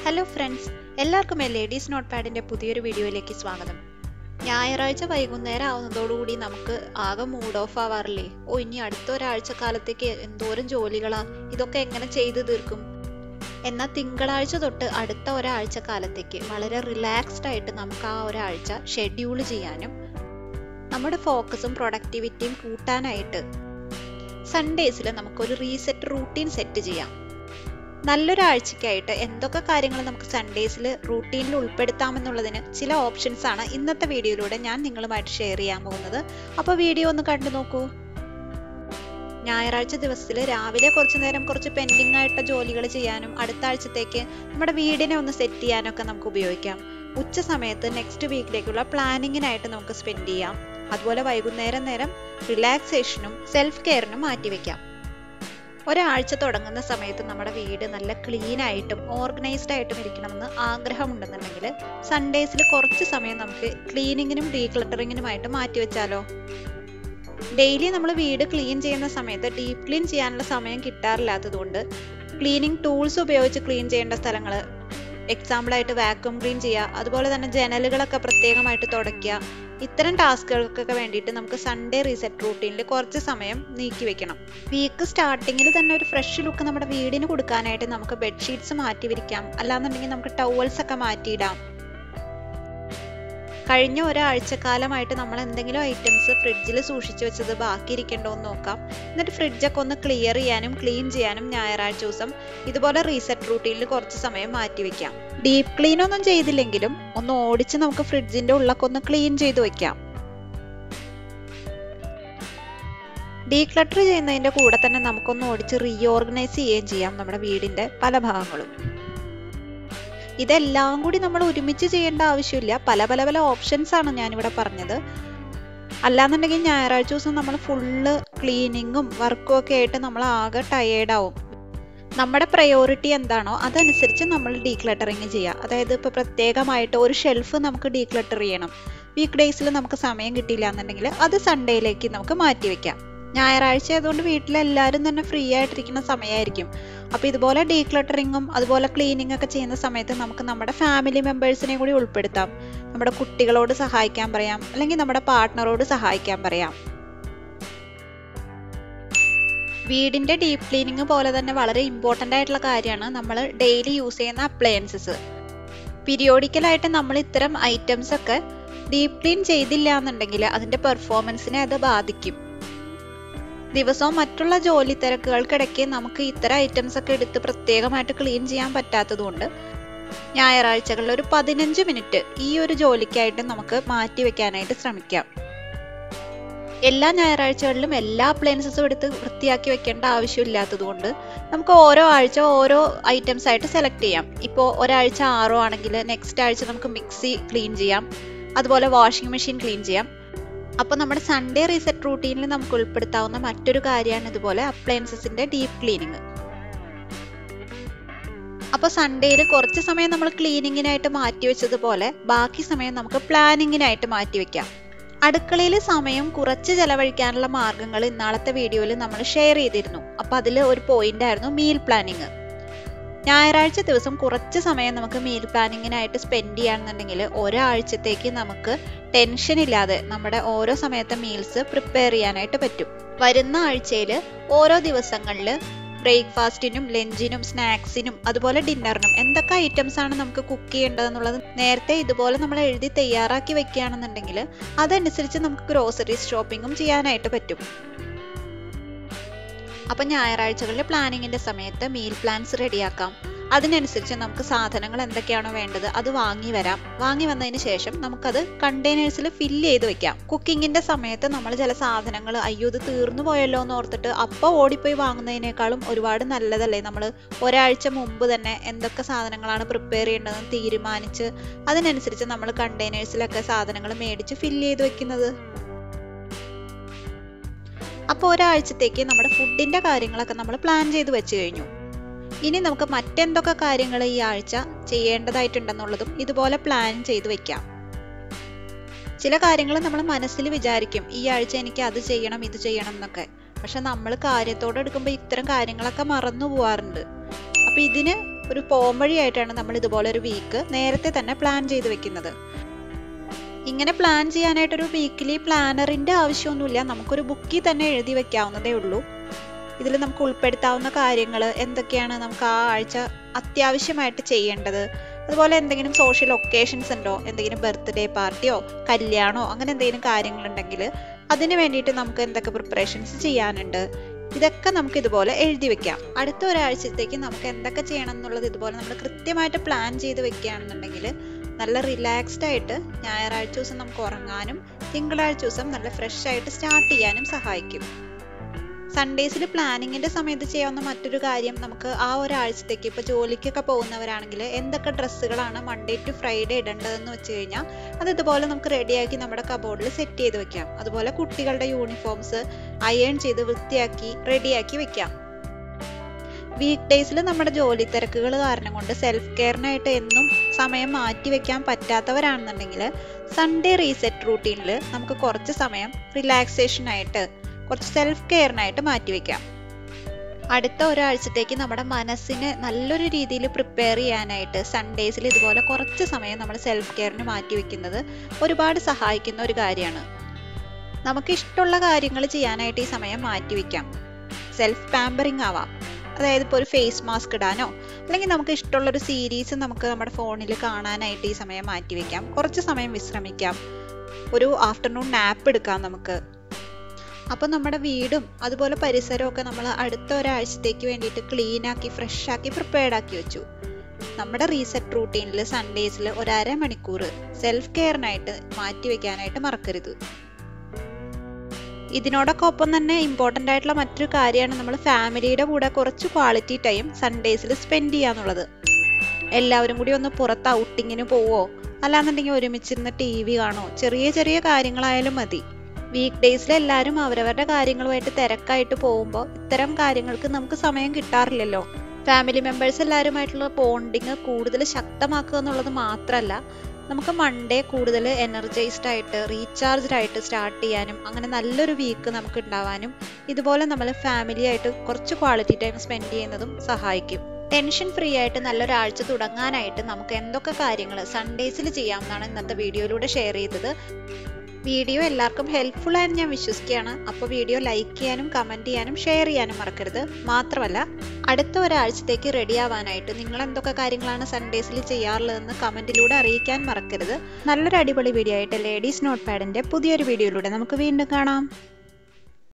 hello friends എല്ലാവർക്കും a ladies നോട്ട് പാഡിൻ്റെ പുതിയൊരു വീഡിയോയിലേക്ക് സ്വാഗതം ഞായറാഴ്ച വൈകുന്നേരം ആവുന്നതോടുകൂടി നമുക്ക് ആകെ മൂഡ് ഓഫ് ആവാറില്ലേ ഓ ഇനി അടുത്ത ഒരാഴ്ച കാലത്തേക്ക് എന്തോരം ജോലികളാ ഇതൊക്കെ എങ്ങനെ ചെയ്തു തീർക്കും എന്നാൽ തിങ്കളാഴ്ച തൊട്ട് അടുത്ത ഒരാഴ്ച കാലത്തേക്ക് വളരെ റിലാക്സ്ഡ് ആയിട്ട് നമുക്ക് ആ ഒരാഴ്ച ഷെഡ്യൂൾ ചെയ്യാനും നമ്മുടെ ഫോക്കസും പ്രൊഡക്ടിവിറ്റിയും കൂട്ടാനായിട്ട് സൺഡേസിൽ നമുക്കൊരു റീസെറ്റ് റൂട്ടീൻ സെറ്റ് ചെയ്യാം നല്ലൊരാഴ്ചയ്ക്കായിട്ട് എന്തൊക്കെ കാര്യങ്ങൾ നമുക്ക് സൺഡേസിൽ റൂട്ടീനിൽ ഉൾപ്പെടുത്താമെന്നുള്ളതിന് ചില ഓപ്ഷൻസ് ആണ് ഇന്നത്തെ വീഡിയോയിലൂടെ ഞാൻ നിങ്ങളുമായിട്ട് ഷെയർ ചെയ്യാൻ പോകുന്നത് അപ്പോൾ വീഡിയോ ഒന്ന് കണ്ടു നോക്കൂ ഞായറാഴ്ച ദിവസത്തിൽ രാവിലെ കുറച്ചു നേരം കുറച്ച് പെൻഡിങ് ആയിട്ട ജോലികൾ ചെയ്യാനും അടുത്ത ആഴ്ചത്തേക്ക് നമ്മുടെ വീടിനെ ഒന്ന് സെറ്റ് ചെയ്യാനൊക്കെ നമുക്ക് ഉപയോഗിക്കാം ഉച്ച സമയത്ത് നെക്സ്റ്റ് വീക്കിലേക്കുള്ള പ്ലാനിങ്ങിനായിട്ട് നമുക്ക് സ്പെൻഡ് ചെയ്യാം അതുപോലെ വൈകുന്നേരം നേരം റിലാക്സേഷനും സെൽഫ് കെയറിനും മാറ്റിവെക്കാം ഒരാഴ്ച തുടങ്ങുന്ന സമയത്ത് നമ്മുടെ വീട് നല്ല ക്ലീൻ ആയിട്ടും ഓർഗനൈസ്ഡ് ആയിട്ടും ഇരിക്കണമെന്ന് ആഗ്രഹമുണ്ടെന്നുണ്ടെങ്കിൽ സൺഡേസിൽ കുറച്ച് സമയം നമുക്ക് ക്ലീനിങ്ങിനും ഡീക്ലട്ടറിങ്ങിനുമായിട്ട് മാറ്റിവെച്ചാലോ ഡെയിലി നമ്മൾ വീട് ക്ലീൻ ചെയ്യുന്ന സമയത്ത് ഡീപ്പ് ക്ലീൻ ചെയ്യാനുള്ള സമയം കിട്ടാറില്ലാത്തതുകൊണ്ട് ക്ലീനിങ് ടൂൾസ് ഉപയോഗിച്ച് ക്ലീൻ ചെയ്യേണ്ട സ്ഥലങ്ങൾ എക്സാമ്പിളായിട്ട് വാക്യൂം ക്ലീൻ ചെയ്യുക അതുപോലെ തന്നെ ജനലുകളൊക്കെ പ്രത്യേകമായിട്ട് തുടയ്ക്കുക ഇത്തരം ടാസ്കുകൾക്കൊക്കെ വേണ്ടിയിട്ട് നമുക്ക് സൺഡേ റീസെറ്റ് റൂട്ടീനിൽ കുറച്ച് സമയം നീക്കി വെക്കണം വീക്ക് സ്റ്റാർട്ടിങ്ങിൽ തന്നെ ഒരു ഫ്രഷ് ലുക്ക് നമ്മുടെ വീടിന് കൊടുക്കാനായിട്ട് നമുക്ക് ബെഡ്ഷീറ്റ്സ് മാറ്റി വിരിക്കാം അല്ലാന്നുണ്ടെങ്കിൽ നമുക്ക് ടവൽസ് ഒക്കെ മാറ്റിയിടാം കഴിഞ്ഞ ഒരാഴ്ചക്കാലമായിട്ട് നമ്മൾ എന്തെങ്കിലും ഐറ്റംസ് ഫ്രിഡ്ജിൽ സൂക്ഷിച്ചു വെച്ചത് ബാക്കി ഇരിക്കണ്ടോ എന്ന് നോക്കാം എന്നിട്ട് ഫ്രിഡ്ജൊക്കെ ഒന്ന് ക്ലിയർ ചെയ്യാനും ക്ലീൻ ചെയ്യാനും ഞായറാഴ്ച ദിവസം ഇതുപോലെ റീസെറ്റ് റൂട്ടീനിൽ കുറച്ച് സമയം മാറ്റി വെക്കാം ഡീപ്പ് ക്ലീൻ ഒന്നും ചെയ്തില്ലെങ്കിലും ഒന്ന് ഓടിച്ച് നമുക്ക് ഫ്രിഡ്ജിന്റെ ഉള്ളൊക്കെ ഒന്ന് ക്ലീൻ ചെയ്ത് വെക്കാം ഡീക്ലട്ടർ ചെയ്യുന്നതിന്റെ കൂടെ തന്നെ നമുക്കൊന്ന് ഓടിച്ച് റീഓർഗനൈസ് ചെയ്യുകയും ചെയ്യാം നമ്മുടെ വീടിന്റെ പല ഭാഗങ്ങളും ഇതെല്ലാം കൂടി നമ്മൾ ഒരുമിച്ച് ചെയ്യേണ്ട ആവശ്യമില്ല പല പല പല ഓപ്ഷൻസ് ആണ് ഞാനിവിടെ പറഞ്ഞത് അല്ലാന്നുണ്ടെങ്കിൽ ഞായറാഴ്ച ദിവസം നമ്മൾ ഫുള്ള് ക്ലീനിങ്ങും വർക്കും ഒക്കെ ആയിട്ട് നമ്മൾ ആകെ ടയേർഡാവും നമ്മുടെ പ്രയോറിറ്റി എന്താണോ അതനുസരിച്ച് നമ്മൾ ഡീക്ലട്ടറിങ് ചെയ്യുക അതായത് ഇപ്പോൾ പ്രത്യേകമായിട്ട് ഒരു ഷെൽഫ് നമുക്ക് ഡീക്ലട്ടർ ചെയ്യണം വീക്ക് ഡേയ്സിൽ നമുക്ക് സമയം കിട്ടിയില്ല എന്നുണ്ടെങ്കിൽ അത് സൺഡേയിലേക്ക് നമുക്ക് മാറ്റി വെക്കാം ഞായറാഴ്ച ആയതുകൊണ്ട് വീട്ടിലെല്ലാവരും തന്നെ ഫ്രീ ആയിട്ടിരിക്കുന്ന സമയമായിരിക്കും അപ്പോൾ ഇതുപോലെ ഡീക്ലട്ടറിങ്ങും അതുപോലെ ക്ലീനിങ് ഒക്കെ ചെയ്യുന്ന സമയത്ത് നമുക്ക് നമ്മുടെ ഫാമിലി മെമ്പേഴ്സിനെ കൂടി ഉൾപ്പെടുത്താം നമ്മുടെ കുട്ടികളോട് സഹായിക്കാൻ പറയാം അല്ലെങ്കിൽ നമ്മുടെ പാർട്ട്ണറോട് സഹായിക്കാൻ പറയാം വീടിന്റെ ഡീപ്പ് ക്ലീനിങ് പോലെ തന്നെ വളരെ ഇമ്പോർട്ടൻ്റ് ആയിട്ടുള്ള കാര്യമാണ് നമ്മൾ ഡെയിലി യൂസ് ചെയ്യുന്ന അപ്ലയൻസസ് പീരിയോഡിക്കലായിട്ട് നമ്മൾ ഇത്തരം ഐറ്റംസ് ഒക്കെ ഡീപ്പ് ക്ലീൻ ചെയ്തില്ല എന്നുണ്ടെങ്കിൽ അതിന്റെ പെർഫോമൻസിനെ അത് ബാധിക്കും ദിവസവും മറ്റുള്ള ജോലി തിരക്കുകൾക്കിടയ്ക്ക് നമുക്ക് ഇത്തരം ഐറ്റംസ് ഒക്കെ എടുത്ത് പ്രത്യേകമായിട്ട് ക്ലീൻ ചെയ്യാൻ പറ്റാത്തതുകൊണ്ട് ഞായറാഴ്ചകളിൽ ഒരു പതിനഞ്ച് മിനിറ്റ് ഈ ഒരു ജോലിക്കായിട്ട് നമുക്ക് മാറ്റി വെക്കാനായിട്ട് ശ്രമിക്കാം എല്ലാ ഞായറാഴ്ചകളിലും എല്ലാ അപ്ലയൻസസും എടുത്ത് വൃത്തിയാക്കി വെക്കേണ്ട ആവശ്യമില്ലാത്തതുകൊണ്ട് നമുക്ക് ഓരോ ആഴ്ച ഓരോ ഐറ്റംസ് ആയിട്ട് സെലക്ട് ചെയ്യാം ഇപ്പോൾ ഒരാഴ്ച ആറോ ആണെങ്കിൽ നെക്സ്റ്റ് ആഴ്ച നമുക്ക് മിക്സി ക്ലീൻ ചെയ്യാം അതുപോലെ വാഷിംഗ് മെഷീൻ ക്ലീൻ ചെയ്യാം അപ്പോൾ നമ്മുടെ സൺഡേ റീസെറ്റ് റൂട്ടീനിൽ നമുക്ക് ഉൾപ്പെടുത്താവുന്ന മറ്റൊരു കാര്യമാണ് ഇതുപോലെ അപ്ലയൻസസിന്റെ ഡീപ്പ് ക്ലീനിങ് അപ്പോൾ സൺഡേയിൽ കുറച്ച് സമയം നമ്മൾ ക്ലീനിങ്ങിനായിട്ട് മാറ്റി വെച്ചതുപോലെ ബാക്കി സമയം നമുക്ക് പ്ലാനിങ്ങിനായിട്ട് മാറ്റി വെക്കാം അടുക്കളയിൽ സമയം കുറച്ച് ചെലവഴിക്കാനുള്ള മാർഗങ്ങൾ ഇന്നാളത്തെ വീഡിയോയിൽ നമ്മൾ ഷെയർ ചെയ്തിരുന്നു അപ്പോൾ അതിൽ ഒരു പോയിന്റ് ആയിരുന്നു മീൽ പ്ലാനിങ് ഞായറാഴ്ച ദിവസം കുറച്ച് സമയം നമുക്ക് മീൽ പ്ലാനിങ്ങിനായിട്ട് സ്പെൻഡ് ചെയ്യുകയാണെന്നുണ്ടെങ്കിൽ ഒരാഴ്ചത്തേക്ക് നമുക്ക് ടെൻഷൻ ഇല്ലാതെ നമ്മുടെ ഓരോ സമയത്തെ മീൽസ് പ്രിപ്പയർ ചെയ്യാനായിട്ട് പറ്റും വരുന്ന ആഴ്ചയിൽ ഓരോ ദിവസങ്ങളിൽ ബ്രേക്ക്ഫാസ്റ്റിനും ലഞ്ചിനും സ്നാക്സിനും അതുപോലെ ഡിന്നറിനും എന്തൊക്കെ ഐറ്റംസ് ആണ് നമുക്ക് കുക്ക് ചെയ്യേണ്ടതെന്നുള്ളത് നേരത്തെ ഇതുപോലെ നമ്മൾ എഴുതി തയ്യാറാക്കി വെക്കുകയാണെന്നുണ്ടെങ്കിൽ അതനുസരിച്ച് നമുക്ക് ഗ്രോസറീസ് ഷോപ്പിങ്ങും ചെയ്യാനായിട്ട് പറ്റും അപ്പം ഞായറാഴ്ചകളിൽ പ്ലാനിങ്ങിൻ്റെ സമയത്ത് മീൽ പ്ലാൻസ് റെഡിയാക്കാം അതിനനുസരിച്ച് നമുക്ക് സാധനങ്ങൾ എന്തൊക്കെയാണോ വേണ്ടത് അത് വാങ്ങി വരാം വാങ്ങി വന്നതിന് ശേഷം നമുക്കത് കണ്ടെയ്നേഴ്സിൽ ഫില്ല് ചെയ്ത് വെക്കാം കുക്കിങ്ങിന്റെ സമയത്ത് നമ്മൾ ചില സാധനങ്ങൾ അയ്യോ ഇത് തീർന്നു പോയല്ലോ എന്ന് ഓർത്തിട്ട് അപ്പോൾ ഓടിപ്പോയി വാങ്ങുന്നതിനേക്കാളും ഒരുപാട് നല്ലതല്ലേ നമ്മൾ ഒരാഴ്ച മുമ്പ് തന്നെ എന്തൊക്കെ സാധനങ്ങളാണ് പ്രിപ്പയർ ചെയ്യേണ്ടതെന്ന് തീരുമാനിച്ച് അതിനനുസരിച്ച് നമ്മൾ കണ്ടെയ്നേഴ്സിലൊക്കെ സാധനങ്ങൾ മേടിച്ച് ഫില്ല് ചെയ്ത് വെക്കുന്നത് അപ്പോൾ ഒരാഴ്ചത്തേക്ക് നമ്മുടെ ഫുഡിന്റെ കാര്യങ്ങളൊക്കെ നമ്മൾ പ്ലാൻ ചെയ്ത് വെച്ച് കഴിഞ്ഞു ഇനി നമുക്ക് മറ്റെന്തൊക്കെ കാര്യങ്ങൾ ഈ ആഴ്ച ചെയ്യേണ്ടതായിട്ടുണ്ടെന്നുള്ളതും ഇതുപോലെ പ്ലാൻ ചെയ്ത് വെക്കാം ചില കാര്യങ്ങൾ നമ്മൾ മനസ്സിൽ വിചാരിക്കും ഈ ആഴ്ച എനിക്ക് അത് ചെയ്യണം ഇത് ചെയ്യണം എന്നൊക്കെ പക്ഷെ നമ്മൾ കാര്യത്തോടെ എടുക്കുമ്പോൾ ഇത്തരം കാര്യങ്ങളൊക്കെ മറന്നു പോവാറുണ്ട് അപ്പൊ ഇതിന് ഒരു പോംവഴിയായിട്ടാണ് നമ്മൾ ഇതുപോലെ ഒരു വീക്ക് നേരത്തെ തന്നെ പ്ലാൻ ചെയ്ത് വെക്കുന്നത് ഇങ്ങനെ പ്ലാൻ ചെയ്യാനായിട്ടൊരു വീക്കിലി പ്ലാനറിന്റെ ആവശ്യമൊന്നുമില്ല നമുക്കൊരു ബുക്കിൽ തന്നെ എഴുതി വെക്കാവുന്നതേ ഉള്ളൂ ഇതിൽ നമുക്ക് ഉൾപ്പെടുത്താവുന്ന കാര്യങ്ങൾ എന്തൊക്കെയാണ് നമുക്ക് ആ ആഴ്ച അത്യാവശ്യമായിട്ട് ചെയ്യേണ്ടത് അതുപോലെ എന്തെങ്കിലും സോഷ്യൽ ഒക്കേഷൻസ് ഉണ്ടോ എന്തെങ്കിലും ബർത്ത്ഡേ പാർട്ടിയോ കല്യാണോ അങ്ങനെ എന്തെങ്കിലും കാര്യങ്ങളുണ്ടെങ്കിൽ അതിന് വേണ്ടിയിട്ട് നമുക്ക് എന്തൊക്കെ പ്രിപ്പറേഷൻസ് ചെയ്യാനുണ്ട് ഇതൊക്കെ നമുക്ക് ഇതുപോലെ എഴുതി വെക്കാം അടുത്ത ഒരാഴ്ചത്തേക്ക് നമുക്ക് എന്തൊക്കെ ചെയ്യണം എന്നുള്ളത് ഇതുപോലെ നമ്മൾ കൃത്യമായിട്ട് പ്ലാൻ ചെയ്ത് വെക്കുകയാണെന്നുണ്ടെങ്കിൽ നല്ല റിലാക്സ്ഡ് ആയിട്ട് ഞായറാഴ്ച ദിവസം നമുക്ക് ഉറങ്ങാനും തിങ്കളാഴ്ച ദിവസം നല്ല ഫ്രഷ് ആയിട്ട് സ്റ്റാർട്ട് ചെയ്യാനും സഹായിക്കും സൺഡേസിൽ പ്ലാനിങ്ങിന്റെ സമയത്ത് ചെയ്യാവുന്ന മറ്റൊരു കാര്യം നമുക്ക് ആ ഒരാഴ്ചത്തേക്ക് ഇപ്പോൾ ജോലിക്കൊക്കെ പോകുന്നവരാണെങ്കിൽ എന്തൊക്കെ ഡ്രസ്സുകളാണ് മൺഡേ ടു ഫ്രൈഡേ ഇടേണ്ടതെന്ന് വെച്ച് കഴിഞ്ഞാൽ അത് ഇതുപോലെ നമുക്ക് റെഡിയാക്കി നമ്മുടെ കബോർഡിൽ സെറ്റ് ചെയ്ത് വെക്കാം അതുപോലെ കുട്ടികളുടെ യൂണിഫോംസ് അയൺ ചെയ്ത് വൃത്തിയാക്കി റെഡിയാക്കി വെക്കാം വീക്ക് ഡേയ്സിൽ നമ്മുടെ ജോലി തിരക്കുകൾ കാരണം കൊണ്ട് സെൽഫ് കെയറിനായിട്ട് എന്നും സമയം മാറ്റി വെക്കാൻ പറ്റാത്തവരാണെന്നുണ്ടെങ്കിൽ സൺഡേ റീസെറ്റ് റൂട്ടീനിൽ നമുക്ക് കുറച്ച് സമയം റിലാക്സേഷനായിട്ട് കുറച്ച് സെൽഫ് കെയറിനായിട്ട് മാറ്റിവെക്കാം അടുത്ത ഒരാഴ്ചത്തേക്ക് നമ്മുടെ മനസ്സിനെ നല്ലൊരു രീതിയിൽ പ്രിപ്പയർ ചെയ്യാനായിട്ട് സൺഡേസിൽ ഇതുപോലെ കുറച്ച് സമയം നമ്മൾ സെൽഫ് കെയറിന് മാറ്റിവെക്കുന്നത് ഒരുപാട് സഹായിക്കുന്ന ഒരു കാര്യമാണ് നമുക്ക് ഇഷ്ടമുള്ള കാര്യങ്ങൾ ചെയ്യാനായിട്ട് ഈ സമയം മാറ്റിവെക്കാം സെൽഫ് പാമ്പറിങ് ആവാം അതായത് ഇപ്പോൾ ഒരു ഫേസ് മാസ്ക് ഇടാനോ അല്ലെങ്കിൽ നമുക്ക് ഇഷ്ടമുള്ള ഒരു സീരീസ് നമുക്ക് നമ്മുടെ ഫോണിൽ കാണാനായിട്ട് ഈ സമയം മാറ്റിവെക്കാം കുറച്ച് സമയം വിശ്രമിക്കാം ഒരു ആഫ്റ്റർനൂൺ നാപ്പ് എടുക്കാം നമുക്ക് അപ്പോൾ നമ്മുടെ വീടും അതുപോലെ പരിസരവും ഒക്കെ നമ്മൾ അടുത്ത ഒരാഴ്ചത്തേക്ക് വേണ്ടിയിട്ട് ക്ലീൻ ആക്കി ഫ്രഷ് ആക്കി പ്രിപ്പയർഡ് ആക്കി വെച്ചു നമ്മുടെ റീസെറ്റ് റൂട്ടീനിൽ സൺഡേസിൽ ഒരു അരമണിക്കൂർ സെൽഫ് കെയറിനായിട്ട് മാറ്റി വെക്കാനായിട്ട് മറക്കരുത് ഇതിനോടൊക്കെ ഒപ്പം തന്നെ ഇമ്പോർട്ടൻ്റ് ആയിട്ടുള്ള മറ്റൊരു കാര്യമാണ് നമ്മൾ ഫാമിലിയുടെ കൂടെ കുറച്ച് ക്വാളിറ്റി ടൈം സൺഡേസിൽ സ്പെൻഡ് ചെയ്യാന്നുള്ളത് എല്ലാവരും കൂടി ഒന്ന് പുറത്ത് ഔട്ടിങ്ങിന് പോവോ അല്ലാന്നുണ്ടെങ്കിൽ ഒരുമിച്ചിരുന്ന് ടി വി കാണോ ചെറിയ ചെറിയ കാര്യങ്ങളായാലും മതി വീക്ക് ഡേയ്സിൽ എല്ലാവരും അവരവരുടെ കാര്യങ്ങളുമായിട്ട് തിരക്കായിട്ട് പോകുമ്പോൾ ഇത്തരം കാര്യങ്ങൾക്ക് നമുക്ക് സമയം കിട്ടാറില്ലല്ലോ ഫാമിലി മെമ്പേഴ്സ് എല്ലാവരുമായിട്ടുള്ള ബോണ്ടിങ് കൂടുതൽ ശക്തമാക്കുക എന്നുള്ളത് മാത്രമല്ല നമുക്ക് മൺഡേ കൂടുതൽ എനർജൈസ്ഡ് ആയിട്ട് റീചാർജ്ഡ് ആയിട്ട് സ്റ്റാർട്ട് ചെയ്യാനും അങ്ങനെ നല്ലൊരു വീക്ക് നമുക്ക് ഉണ്ടാവാനും ഇതുപോലെ നമ്മൾ ഫാമിലി ആയിട്ട് കുറച്ച് ക്വാളിറ്റി ടൈം സ്പെൻഡ് ചെയ്യുന്നതും സഹായിക്കും ടെൻഷൻ ഫ്രീ ആയിട്ട് നല്ലൊരാഴ്ച തുടങ്ങാനായിട്ട് നമുക്ക് എന്തൊക്കെ കാര്യങ്ങൾ സൺഡേസിൽ ചെയ്യാമെന്നാണ് ഇന്നത്തെ വീഡിയോയിലൂടെ ഷെയർ ചെയ്തത് വീഡിയോ എല്ലാവർക്കും ഹെൽപ്ഫുൾ ആയെന്ന് ഞാൻ വിശ്വസിക്കുകയാണ് അപ്പോൾ വീഡിയോ ലൈക്ക് ചെയ്യാനും കമൻറ്റ് ചെയ്യാനും ഷെയർ ചെയ്യാനും മറക്കരുത് മാത്രമല്ല അടുത്ത ഒരാഴ്ചത്തേക്ക് റെഡി ആവാനായിട്ട് നിങ്ങൾ എന്തൊക്കെ കാര്യങ്ങളാണ് സൺഡേസിൽ ചെയ്യാറുള്ളതെന്ന് കമൻറ്റിലൂടെ അറിയിക്കാൻ മറക്കരുത് നല്ലൊരു അടിപൊളി വീഡിയോ ആയിട്ട് ലേഡീസ് നോട്ട് പാഡിൻ്റെ പുതിയൊരു വീഡിയോയിലൂടെ നമുക്ക് വീണ്ടും കാണാം